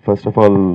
first of all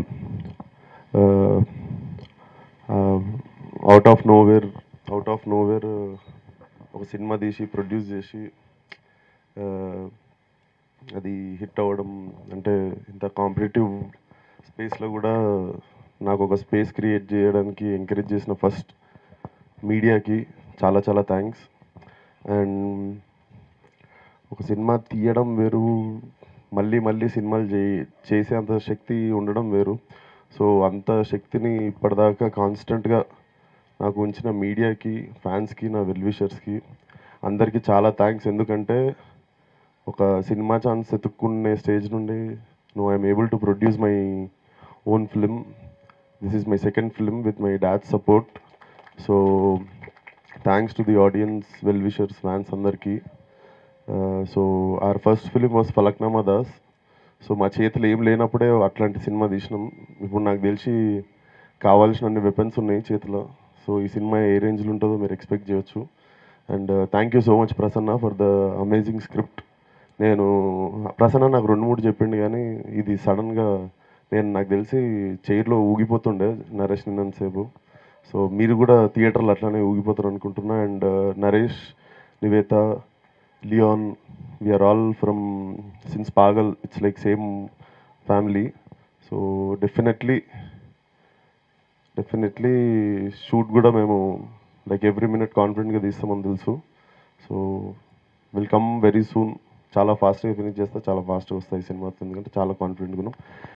out of nowhere out of nowhere ఒక cinema తీసి produce చేసి uh, అది హిట్ అవ్వడం అంటే ఇంత కాంపిటేటివ్ స్పేస్లో కూడా నాకు ఒక స్పేస్ క్రియేట్ చేయడానికి ఎంకరేజ్ చేసిన ఫస్ట్ మీడియాకి చాలా చాలా థ్యాంక్స్ అండ్ ఒక సినిమా తీయడం వేరు మళ్ళీ మళ్ళీ సినిమాలు చే చేసే అంత శక్తి ఉండడం వేరు సో అంత శక్తిని ఇప్పటిదాకా కాన్స్టెంట్గా నాకు ఉంచిన మీడియాకి ఫ్యాన్స్కి నా వెల్విషర్స్కి అందరికీ చాలా థ్యాంక్స్ ఎందుకంటే ఒక సినిమా ఛాన్స్ ఎత్తుక్కునే స్టేజ్ నుండి no I'm able to produce my own film this is my second film with my dad support so thanks to the audience well wishers fans అందరికీ so our first film was Falaknuma Das so మా చేతిలో ఏం లేనప్పుడే అట్లాంటి cinema తీసినాం ఇప్పుడు నాకు తెలిసి కావాల్సిన అన్ని వెపన్స్ ఉన్నాయి చేతిలో సో ఈ సినిమా ఏ రేంజ్లో ఉంటుందో మీరు ఎక్స్పెక్ట్ చేయొచ్చు and thank you so much Prasanna for the amazing script నేను ప్రసన్న నాకు రెండు మూడు చెప్పిండు కానీ ఇది సడన్గా నేను నాకు తెలిసి చైర్లో ఊగిపోతుండే నరేష్ నిన్నంతసేపు సో మీరు కూడా థియేటర్లో అట్లానే ఊగిపోతారు అనుకుంటున్నా and Naresh Nivetha Leon we're all from since Pagal it's like same family so definitely definitely shoot కూడా మేము లైక్ ఎవ్రీ మినిట్ కాన్ఫిడెంట్గా తీస్తామని తెలుసు so will come very soon చాలా ఫాస్ట్గా ఫినిష్ చేస్తే చాలా ఫాస్ట్గా వస్తాయి సినిమా ఎందుకంటే చాలా కాన్ఫిడెంట్గా ఉన్నాం